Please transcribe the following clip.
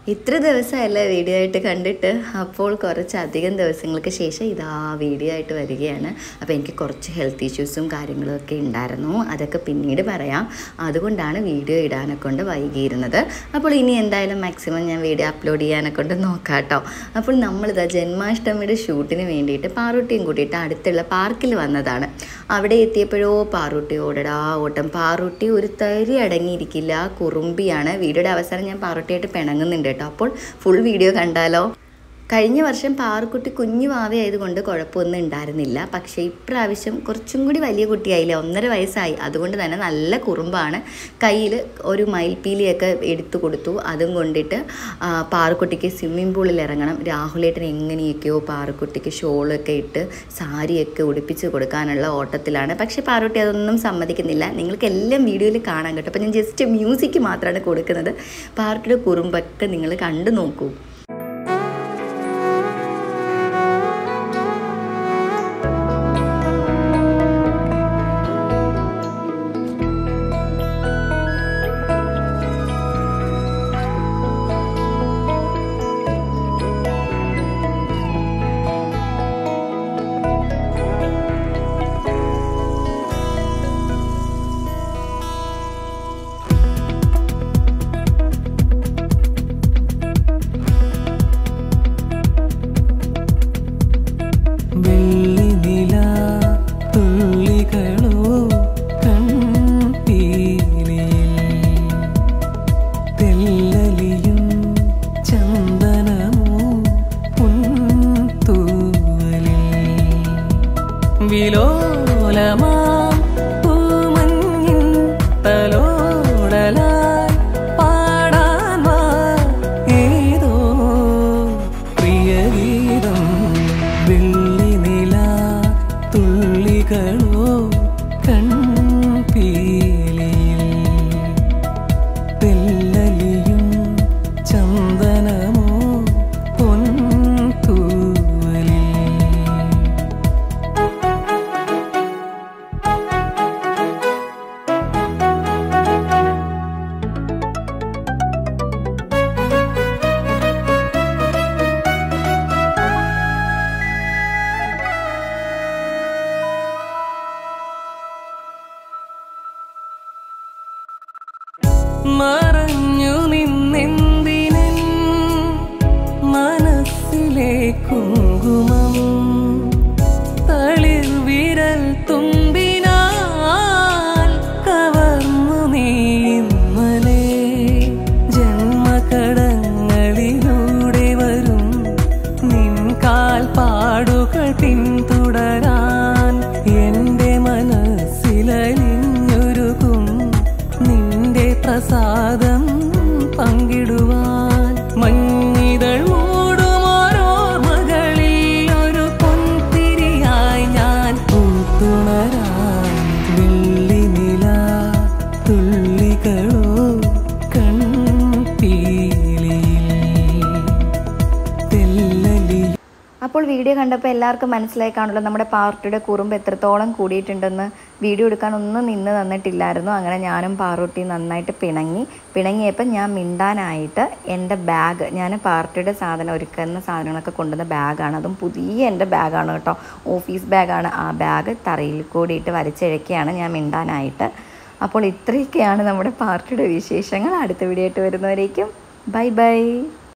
ഇത്ര ദിവസമല്ല വീഡിയോ ആയിട്ട് കണ്ടിട്ട് അപ്പോൾ കുറച്ചധികം ദിവസങ്ങൾക്ക് ശേഷം ഇതാ വീഡിയോ ആയിട്ട് വരികയാണ് അപ്പോൾ എനിക്ക് കുറച്ച് ഹെൽത്ത് ഇഷ്യൂസും കാര്യങ്ങളൊക്കെ ഉണ്ടായിരുന്നു അതൊക്കെ പിന്നീട് പറയാം അതുകൊണ്ടാണ് വീഡിയോ ഇടാനെ കൊണ്ട് വൈകിയിരുന്നത് അപ്പോൾ ഇനി എന്തായാലും മാക്സിമം ഞാൻ വീഡിയോ അപ്ലോഡ് ചെയ്യാനെ കൊണ്ട് നോക്കാം കേട്ടോ അപ്പോൾ നമ്മളിതാ ജന്മാഷ്ടമിയുടെ ഷൂട്ടിന് വേണ്ടിയിട്ട് പാറൂട്ടിയും കൂട്ടിയിട്ട് അടുത്തുള്ള പാർക്കിൽ വന്നതാണ് അവിടെ എത്തിയപ്പോഴോ പാറൂട്ടി ഓടടാ ഓട്ടം പാറൂട്ടി ഒരു തരി അടങ്ങിയിരിക്കില്ല കുറുമ്പിയാണ് വീഡിയോയുടെ അവസാനം ഞാൻ പാറൂട്ടിയായിട്ട് പിണങ്ങുന്നുണ്ട് കേട്ടോ അപ്പോൾ ഫുൾ വീഡിയോ കണ്ടാലോ കഴിഞ്ഞ വർഷം പാറുക്കുട്ടി കുഞ്ഞു വാവയായതുകൊണ്ട് കുഴപ്പമൊന്നും ഉണ്ടായിരുന്നില്ല പക്ഷേ ഇപ്രാവശ്യം കുറച്ചും കൂടി വലിയ കുട്ടിയായില്ലേ ഒന്നര വയസ്സായി അതുകൊണ്ട് തന്നെ നല്ല കുറുമ്പാണ് കയ്യിൽ ഒരു മയിൽപ്പീലിയൊക്കെ എടുത്തു കൊടുത്തു അതും കൊണ്ടിട്ട് ആ, പാറുക്കുട്ടിക്ക് സ്വിമ്മിംഗ് പൂളിൽ ഇറങ്ങണം രാഹുലേട്ടൻ എങ്ങനെയൊക്കെയോ പാറുക്കുട്ടിക്ക് ഷോളൊക്കെ ഇട്ട് സാരിയൊക്കെ ഉടുപ്പിച്ച് കൊടുക്കാനുള്ള ഓട്ടത്തിലാണ് പക്ഷേ പാറുട്ടി അതൊന്നും സമ്മതിക്കുന്നില്ല നിങ്ങൾക്ക് എല്ലാം വീഡിയോയിൽ കാണാൻ കേട്ടോ അപ്പോൾ ഞാൻ ജസ്റ്റ് മ്യൂസിക് മാത്രമാണ് കൊടുക്കുന്നത് പാറുട്ടിയുടെ കുറുമ്പൊക്കെ നിങ്ങൾ കണ്ടു നോക്കൂ വെള്ളിനില തുള്ളികളോ കൺപീലിയിൽ തെല്ലലിയും ചന്ദനമോ പുൻതൂവലിൽ വിലോലമാം പൂമഞ്ഞിൻ തലോടലായി പാടാൻ വാ ഏതോ പ്രിയഗീതം വെള്ളിനില തുള്ളികളോ കൺപീലിയിൽ തെല്ലലിയും ചന്ദനമോ പൊൻതൂവലിൽ മറഞ്ഞു നിന്നെന്തിനൻ മനസ്സിലെ കുങ്കുമം തളിർ വിരൽ തുമ്പിനാൽ കവർന്നു നീ ഇന്നലെ ജന്മകടങ്ങളിലൂടെ വരും നിൻ കാൽപ്പാടുകൾ പിന്തുടരാൻ എന്റെ മനസ്സിലലിഞ്ഞൊരുകും നിന്റെ പ്രസാദം പങ്കിടുവാൻ മഞ്ഞിതൾ മൂടുമോരോർമകളിൽ ഒരു പൊൻതിരിയായി ഞാൻ പൂത്തുണരാൻ വെള്ളിനില തുള്ളികളോ കൺപീലിയിൽ തെല്ലലി അപ്പോൾ വീഡിയോ കണ്ടപ്പോൾ എല്ലാവർക്കും മനസ്സിലായി കാണുമല്ലോ നമ്മുടെ പാർട്ടിയുടെ കുറുമ്പ് എത്രത്തോളം കൂടിയിട്ടുണ്ടെന്ന് വീഡിയോ എടുക്കാൻ ഒന്നും നിന്ന് തന്നിട്ടില്ലായിരുന്നു അങ്ങനെ ഞാനും പാറൂട്ടി നന്നായിട്ട് പിണങ്ങി പിണങ്ങിയപ്പോൾ ഞാൻ മിണ്ടാനായിട്ട് എൻ്റെ ബാഗ് ഞാൻ പാർട്ടിയുടെ സാധനം ഒരുക്കുന്ന സാധനങ്ങളൊക്കെ കൊണ്ടുവന്ന ബാഗാണ് അതും പുതിയ എൻ്റെ ബാഗാണ് കേട്ടോ ഓഫീസ് ബാഗാണ് ആ ബാഗ് തറയിൽ കൂടിയിട്ട് വരച്ചിഴക്കുകയാണ് ഞാൻ മിണ്ടാനായിട്ട് അപ്പോൾ ഇത്രയൊക്കെയാണ് നമ്മുടെ പാർട്ടിയുടെ വിശേഷങ്ങൾ അടുത്ത വീഡിയോ ആയിട്ട് വരുന്നവരേക്കും ബൈ ബൈ